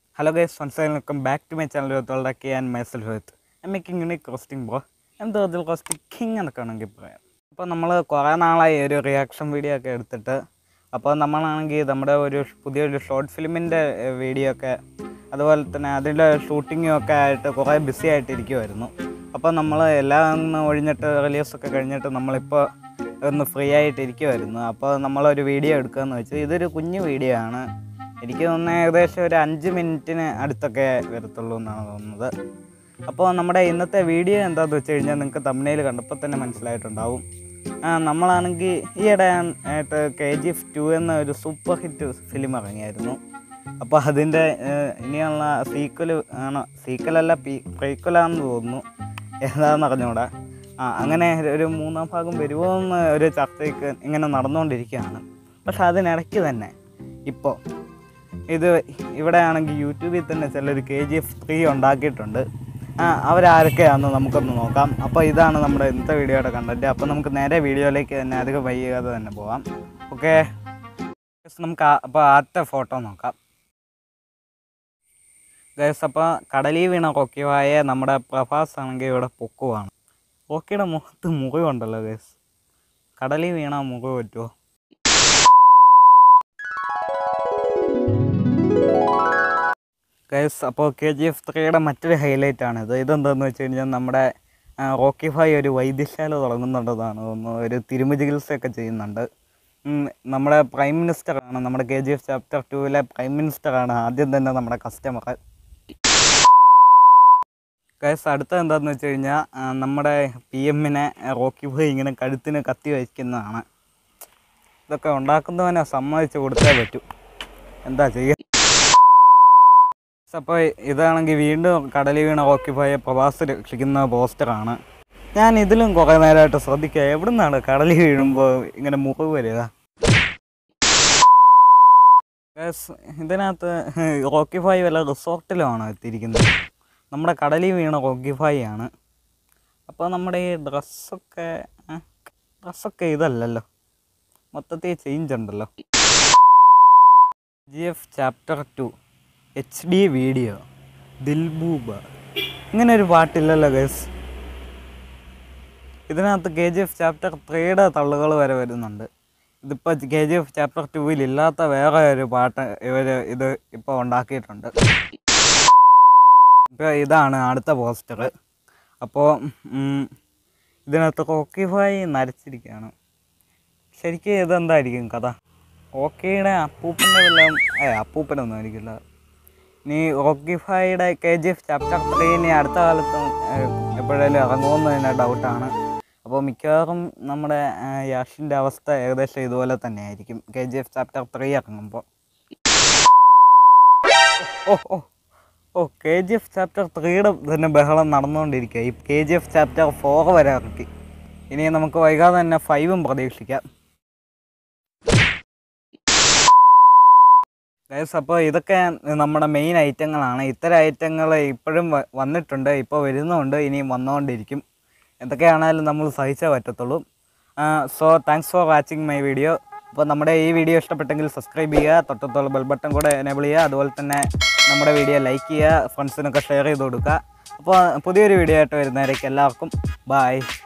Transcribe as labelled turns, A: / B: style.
A: Hello guys, once again welcome back to my channel with all Raki and myself with I'm making unique costume bro. I'm the other costume king എന്നൊക്കെ വേണമെങ്കിൽ പറയാം അപ്പോൾ നമ്മൾ കുറേ നാളായി ഒരു reaction video ഒക്കെ എടുത്തിട്ട് അപ്പോൾ നമ്മളാണെങ്കിൽ നമ്മുടെ ഒരു പുതിയൊരു ഷോർട്ട് ഫിലിമിൻ്റെ വീഡിയോ ഒക്കെ അതുപോലെ തന്നെ അതിൻ്റെ ഷൂട്ടിങ്ങും ഒക്കെ ആയിട്ട് കുറേ ബിസി ആയിട്ടിരിക്കുമായിരുന്നു അപ്പോൾ നമ്മൾ എല്ലാം ഒന്ന് ഒഴിഞ്ഞിട്ട് റിലീസൊക്കെ കഴിഞ്ഞിട്ട് നമ്മളിപ്പോൾ ഒന്ന് ഫ്രീ ആയിട്ടിരിക്കുമായിരുന്നു അപ്പോൾ നമ്മളൊരു വീഡിയോ എടുക്കാമെന്ന് വെച്ചു ഇതൊരു കുഞ്ഞു വീഡിയോ ആണ് എനിക്ക് തോന്നുന്നത് ഏകദേശം ഒരു അഞ്ച് മിനിറ്റിന് അടുത്തൊക്കെ വരത്തുള്ളൂ എന്നാണ് തോന്നുന്നത് അപ്പോൾ നമ്മുടെ ഇന്നത്തെ വീഡിയോ എന്താണെന്ന് വെച്ച് കഴിഞ്ഞാൽ നിങ്ങൾക്ക് തമിഴിൽ കണ്ടപ്പോൾ തന്നെ മനസ്സിലായിട്ടുണ്ടാവും ആ, നമ്മളാണെങ്കിൽ ഈയിടെ ആയിട്ട് കെ ജി എഫ് ടു എന്ന ഒരു സൂപ്പർ ഹിറ്റ് ഫിലിം ഇറങ്ങിയായിരുന്നു അപ്പോൾ അതിൻ്റെ ഏഹ്, ഇനിയുള്ള സീക്വൽ ആണ് സീക്വലല്ല പി പ്രീക്വലാണെന്ന് തോന്നുന്നു ഏതാണെന്ന് അറിഞ്ഞൂടാ ആ അങ്ങനെ ഒരു മൂന്നാം ഭാഗം വരുമോ എന്ന് ഒരു ചർച്ചയ്ക്ക് ഇങ്ങനെ നടന്നുകൊണ്ടിരിക്കുകയാണ് പക്ഷെ അതിനിടയ്ക്ക് തന്നെ ഇപ്പോൾ ഇത് ഇവിടെ ആണെങ്കിൽ യൂട്യൂബിൽ തന്നെ ചിലർ കെ ജി എഫ് ത്രീ ഉണ്ടാക്കിയിട്ടുണ്ട് ആ അവരാരൊക്കെയാണെന്ന് നമുക്കൊന്ന് നോക്കാം അപ്പോൾ ഇതാണ് നമ്മുടെ ഇന്നത്തെ വീഡിയോയുടെ കണ്ടൻറ്റ് അപ്പോൾ നമുക്ക് നേരെ വീഡിയോയിലേക്ക് തന്നെ അധികം വൈകാതെ തന്നെ പോവാം ഓക്കെ നമുക്ക് ആ- അപ്പോൾ ആദ്യത്തെ ഫോട്ടോ നോക്കാം ഗൈസ് അപ്പോൾ കടലിൽ വീണ കൊക്കിവായ നമ്മുടെ പ്രഭാസ് ആണെങ്കിൽ ഇവിടെ പൊക്കുവാണ് കൊക്കിയുടെ മുഖത്ത് മുറിവുണ്ടല്ലോ ഗൈസ് കടലിൽ വീണ മുറിവ് പറ്റുമോ ഗൈസ് അപ്പോൾ കെ ജി എഫ് ത്രീയുടെ മറ്റൊരു ഹൈലൈറ്റ് ആണിത് ഇതെന്താണെന്ന് വെച്ച് കഴിഞ്ഞാൽ നമ്മുടെ ആ, റോക്കി ഭായ് ഒരു വൈദ്യശാല തുടങ്ങുന്നുണ്ടെന്നാണ് തോന്നുന്നു ഒരു തിരുമ ചികിത്സയൊക്കെ ചെയ്യുന്നുണ്ട് ഉം, നമ്മുടെ പ്രൈം മിനിസ്റ്ററാണ് നമ്മുടെ കെ ജി എഫ് ചാപ്റ്റർ ടൂവിലെ പ്രൈം മിനിസ്റ്ററാണ് ആദ്യം തന്നെ നമ്മുടെ കസ്റ്റമർ ഗൈസ് അടുത്ത എന്താണെന്ന് വെച്ച് കഴിഞ്ഞാൽ ആ, നമ്മുടെ പി എമ്മിനെ റോക്കി ഭായ് ഇങ്ങനെ കഴുത്തിന് കത്തി വയ്ക്കുന്നതാണ് ഇതൊക്കെ ഉണ്ടാക്കുന്നവനെ സമ്മതിച്ച് കൊടുത്തേ പറ്റൂ എന്താ ചെയ്യുക അപ്പോൾ ഇതാണെങ്കിൽ വീണ്ടും കടലിൽ വീണ ഓക്കിപ്പോയ പ്രവാസി രക്ഷിക്കുന്ന പോസ്റ്ററാണ് ഞാൻ ഇതിലും കുറേ നേരമായിട്ട് ശ്രദ്ധിക്കുക എവിടെ നിന്നാണ് കടലിൽ വീഴുമ്പോൾ ഇങ്ങനെ മുറിവ് വരിക Guys, ഇതിനകത്ത് റോക്കിഫായി വല്ല റിസോർട്ടിലുമാണോ എത്തിയിരിക്കുന്നത് നമ്മുടെ കടലിൽ വീണ റോക്കിഫായി ആണ് അപ്പോൾ നമ്മുടെ ഈ ഡ്രസ്സൊക്കെ ഡ്രസ്സൊക്കെ ഇതല്ലല്ലോ മൊത്തത്തിൽ ചേഞ്ച് ഉണ്ടല്ലോ G F chapter two H D video ദിൽബൂബ ഇങ്ങനെ ഒരു പാട്ടില്ലല്ലോ ഗസ് ഇതിനകത്ത് കെ ജി എഫ് ചാപ്റ്റർ ത്രീയുടെ തള്ളുകൾ വരെ വരുന്നുണ്ട് ഇതിപ്പോൾ കെ ജി എഫ് ചാപ്റ്റർ ടൂവിൽ ഇല്ലാത്ത വേറെ ഒരു പാട്ട് ഇവർ ഇത് ഇപ്പോൾ ഉണ്ടാക്കിയിട്ടുണ്ട് ഇപ്പോൾ ഇതാണ് അടുത്ത പോസ്റ്റർ അപ്പോൾ ഇതിനകത്ത് കോക്കിഫായി നരച്ചിരിക്കുകയാണ് ശരിക്കും ഇതെന്തായിരിക്കും കഥ ഓക്കിയുടെ അപ്പൂപ്പൻ്റെ വല്ലതും ഏ അപ്പൂപ്പനൊന്നും ആയിരിക്കില്ല ഇനി റോക്കിഫൈയുടെ K G F chapter three ഇനി അടുത്ത കാലത്ത് എപ്പോഴേലും ഇറങ്ങുമെന്ന് തന്നെ ഡൗട്ടാണ് അപ്പോൾ മിക്കവാറും നമ്മുടെ ആ, യാഷിൻ്റെ അവസ്ഥ ഏകദേശം ഇതുപോലെ തന്നെ ആയിരിക്കും K G F chapter three ഇറങ്ങുമ്പോൾ ഓ ഓ ഓ കെ ജി എഫ് ചാപ്റ്റർ ത്രീയുടെ തന്നെ ബഹളം നടന്നുകൊണ്ടിരിക്കുക ഈ K G F chapter four വരെ ഇറക്കി ഇനി നമുക്ക് വൈകാതെ തന്നെ ഫൈവും പ്രതീക്ഷിക്കാം ഗൈസ് അപ്പോൾ ഇതൊക്കെ നമ്മുടെ മെയിൻ ഐറ്റങ്ങളാണ് ഇത്തരം ഐറ്റങ്ങൾ ഇപ്പോഴും വ- വന്നിട്ടുണ്ട് ഇപ്പോൾ വരുന്നുണ്ട് ഇനിയും വന്നുകൊണ്ടിരിക്കും എന്തൊക്കെയാണെങ്കിലും നമ്മൾ സഹിച്ചേ പറ്റത്തുള്ളൂ so thanks for watching my video അപ്പോൾ നമ്മുടെ ഈ വീഡിയോ ഇഷ്ടപ്പെട്ടെങ്കിൽ സബ്സ്ക്രൈബ് ചെയ്യുക തൊട്ടത്തുള്ള ബെൽ ബട്ടൺ കൂടെ എനേബിൾ ചെയ്യുക അതുപോലെ തന്നെ നമ്മുടെ വീഡിയോ ലൈക്ക് ചെയ്യുക ഫ്രണ്ട്സിനൊക്കെ ഷെയർ ചെയ്ത് കൊടുക്കുക അപ്പോൾ പുതിയൊരു വീഡിയോ ആയിട്ട് വരുന്നവരേക്ക് എല്ലാവർക്കും ബായ്